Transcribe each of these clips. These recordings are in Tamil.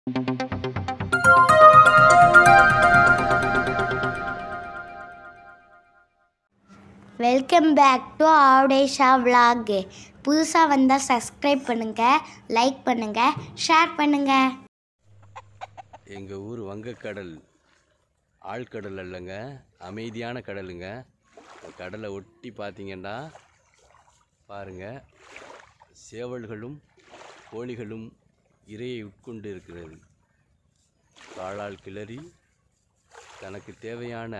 வெல்கம் பேக் டு ஆவுடேஷா vlog புதுசாக வந்தால் சப்ஸ்கிரைப் பண்ணுங்கள் லைக் பண்ணுங்கள் ஷேர் பண்ணுங்கள் எங்கள் ஊர் வங்கக்கடல் ஆழ்கடல் அல்லங்க அமைதியான கடலுங்க இந்த கடலை ஒட்டி பார்த்தீங்கன்னா பாருங்க சேவல்களும் கோழிகளும் இரையை உட்கொண்டு இருக்கிறது காலால் கிளறி தனக்கு தேவையான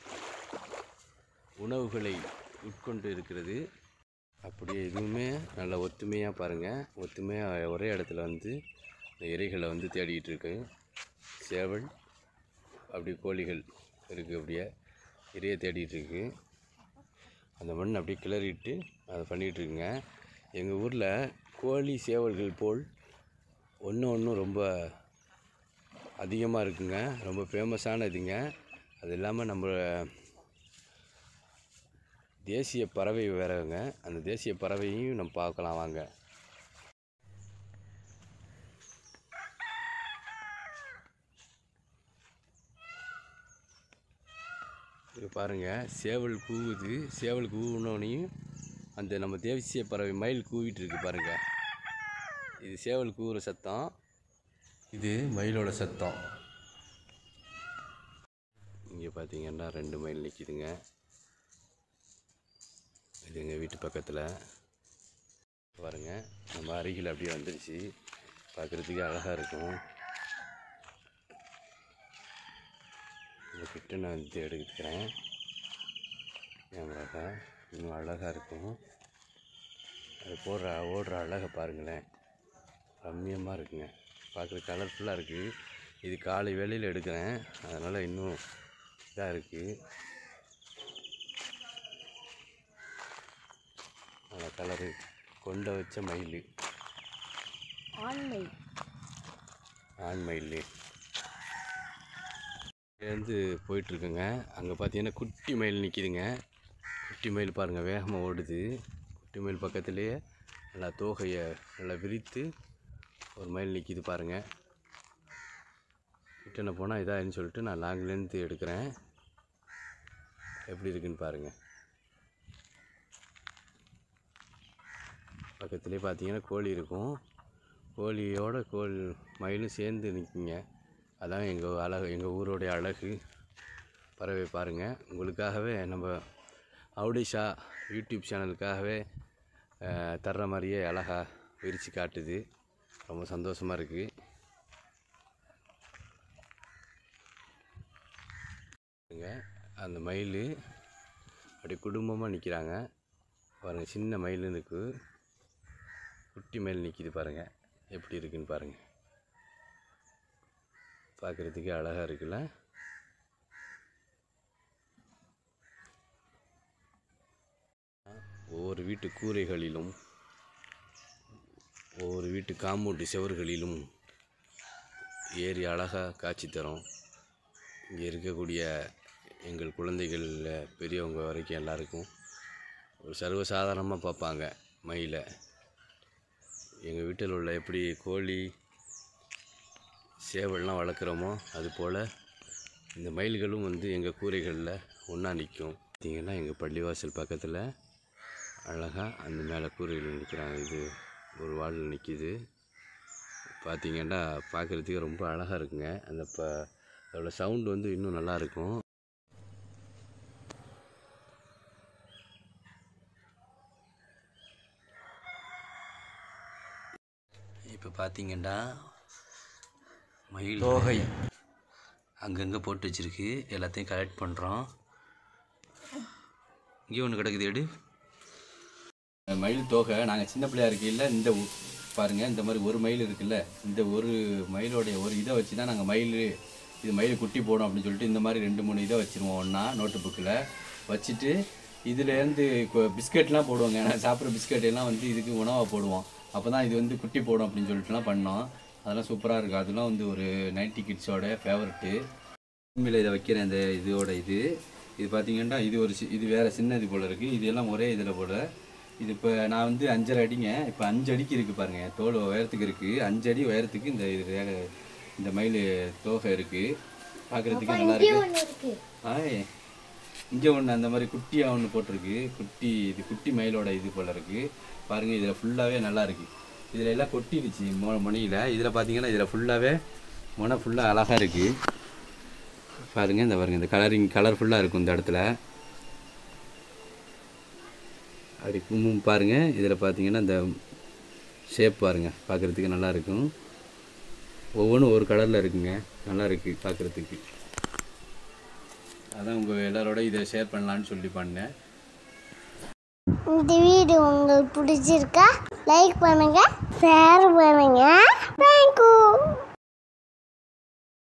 உணவுகளை உட்கொண்டு இருக்கிறது அப்படியே இதுவுமே நல்ல ஒத்துமையாக பாருங்கள் ஒத்துமையாக ஒரே இடத்துல வந்து இந்த இறைகளை வந்து தேடிக்கிட்டு இருக்கு சேவல் அப்படி கோழிகள் இருக்குது அப்படியே இறையை தேடிட்டு இருக்கு அந்த மண் அப்படியே கிளறிட்டு அதை பண்ணிகிட்டு இருக்குங்க எங்கள் ஊரில் கோழி சேவல்கள் போல் ஒன்று ஒன்றும் ரொம்ப அதிகமாக இருக்குங்க ரொம்ப ஃபேமஸான இதுங்க அது இல்லாமல் நம்ம தேசிய பறவை வேறங்க அந்த தேசிய பறவையும் நம்ம பார்க்கலாம் வாங்க இது பாருங்கள் சேவல் கூவுது சேவல் கூவுனோனையும் அந்த நம்ம தேசிய பறவை மயில் கூவிட்டு இருக்கு பாருங்க இது சேவல் கூவுற சத்தம் இது மயிலோட சத்தம் இங்கே பார்த்தீங்கன்னா ரெண்டு மயில் நிற்கிதுங்க இது எங்கள் வீட்டு பக்கத்தில் பாருங்க நம்ம அருகில் அப்படியே வந்துடுச்சு பார்க்குறதுக்கு அழகாக இருக்கும் உங்ககிட்ட நான் வந்து எடுத்துக்கிறேன் கேமராக்கா இன்னும் அழகாக இருக்கும் அது போடுற ஓடுற அழகை பாருங்களேன் ரம்மியமாக இருக்குங்க பார்க்குற கலர்ஃபுல்லாக இருக்குது இது காலை வேளையில் எடுக்கிறேன் அதனால் இன்னும் இதாக இருக்குது நல்ல கலரு கொண்ட வச்ச மயில் ஆண்மை ஆண் மயில் இங்கேருந்து போயிட்டுருக்குங்க அங்கே பார்த்தீங்கன்னா குட்டி மயில் நிற்கிதுங்க குட்டி மயில் பாருங்கள் வேகமாக ஓடுது குட்டி மயில் பக்கத்துலேயே நல்லா தோகையை நல்லா விரித்து ஒரு மயில் நிற்கிது பாருங்கள் கிட்டன போனால் இதாகின்னு சொல்லிட்டு நான் லாங்லேருந்து எடுக்கிறேன் எப்படி இருக்குன்னு பாருங்கள் பக்கத்துலேயே பார்த்தீங்கன்னா கோழி இருக்கும் கோழியோட கோழி மயிலும் சேர்ந்து நிற்குங்க அதான் எங்கள் அழகு எங்கள் ஊரோடைய அழகு பறவை பாருங்கள் உங்களுக்காகவே நம்ம அவுடிஷா யூடியூப் சேனலுக்காகவே அஹ், தர்ற மாதிரியே அழகாக விரித்து காட்டுது ரொம்ப சந்தோஷமாக இருக்குது அந்த மயில் அப்படி குடும்பமாக நிற்கிறாங்க பாருங்கள் சின்ன மயில் இருக்குது குட்டி மயில் நிற்கிது பாருங்கள் எப்படி இருக்குன்னு பாருங்கள் பார்க்குறதுக்கே அழகாக இருக்குல்ல ஒவ்வொரு வீட்டு கூரைகளிலும் ஒவ்வொரு வீட்டு காம்பவுண்டு சுவர்களிலும் ஏறி அழகாக காட்சி தரும் இங்கே இருக்கக்கூடிய எங்கள் குழந்தைகள் பெரியவங்க வரைக்கும் எல்லாருக்கும் ஒரு சர்வசாதாரணமாக பார்ப்பாங்க மயிலை எங்கள் வீட்டில் உள்ள எப்படி கோழி சேவல்லாம் வளர்க்குறோமோ அது போல் இந்த மயில்களும் வந்து எங்கள் கூரைகளில் ஒன்றா நிற்கும் பார்த்தீங்கன்னா எங்கள் பள்ளிவாசல் பக்கத்தில் அழகாக அந்த மேலே கூரையில் நிற்கிறாங்க இது ஒரு வாலில் நிற்கிது பார்த்தீங்கன்னா பார்க்குறதுக்கு ரொம்ப அழகாக இருக்குங்க அந்த ப அதோட சவுண்டு வந்து இன்னும் நல்லா இருக்கும் இப்போ பார்த்தீங்கன்னா மயில் தோகை அங்கங்கே போட்டு வச்சிருக்கு எல்லாத்தையும் கலெக்ட் பண்ணுறோம் இங்கே ஒன்று கிடக்குது எடு மயில் தோகை நாங்கள் சின்ன பிள்ளையா இருக்கையில் இந்த உ- பாருங்க இந்த மாதிரி ஒரு மயில் இருக்குல்ல இந்த ஒரு மயிலோடைய ஒரு இதை வச்சு தான் நாங்கள் மயில் இது மயில் குட்டி போடும் அப்படின்னு சொல்லிட்டு இந்த மாதிரி ரெண்டு மூணு இதை வச்சுருவோம் ஒன்றா நோட்டு புக்கில் வச்சுட்டு இதுலேருந்து பிஸ்கெட்லாம் போடுவாங்க நான் சாப்பிட்ற பிஸ்கெட் எல்லாம் வந்து இதுக்கு உணவாக போடுவோம் அப்போ தான் இது வந்து குட்டி போடும் அப்படின்னு சொல்லிட்டுலாம் பண்ணோம் அதெல்லாம் சூப்பராக இருக்குது அதெல்லாம் வந்து ஒரு நைன்டி கிட்ஸோட ஃபேவரெட்டு உண்மையில் இதை வைக்கிற இந்த இதோட இது இது பார்த்தீங்கன்னா இது ஒரு சி- இது வேறு சின்னது போல் இருக்குது இது எல்லாம் ஒரே இதில் போல் இது இப்போ நான் வந்து அஞ்சரை அடிங்க இப்போ அஞ்சு அடிக்கு இருக்குது பாருங்கள் தோல் உயரத்துக்கு இருக்குது அஞ்சு அடி உயரத்துக்கு இந்த இது ரேகை இந்த மயில் தோகை இருக்குது பார்க்குறதுக்கு நல்லா இருக்கு ஒன்று இருக்கு ஆய் இங்கே ஒன்று அந்த மாதிரி குட்டியாக ஒன்று போட்டிருக்கு குட்டி இது குட்டி மயிலோட இது போல் இருக்குது பாருங்கள் இதில் ஃபுல்லாகவே நல்லா இருக்குது இதில் எல்லாம் கொட்டிடுச்சு மொ மணியில் இதில் பார்த்தீங்கன்னா இதில் ஃபுல்லாகவே முனை ஃபுல்லாக அழகாக இருக்குது பாருங்கள் இந்த பாருங்கள் இந்த கலரிங் கலர்ஃபுல்லாக இருக்கும் இந்த இடத்துல அப்படி கும்பும் பாருங்கள் இதில் பார்த்தீங்கன்னா இந்த ஷேப் பாருங்கள் பார்க்குறதுக்கு நல்லா இருக்கும் ஒவ்வொன்றும் ஒரு கலரில் இருக்குங்க நல்லா இருக்குது பார்க்குறதுக்கு அதான் உங்கள் எல்லாரோட இதை ஷேர் பண்ணலான்னு சொல்லி பண்ணேன் இந்த வீடியோ உங்களுக்கு பிடிச்சிருக்கா லைக் பண்ணுங்க ஷேர் பண்ணுங்க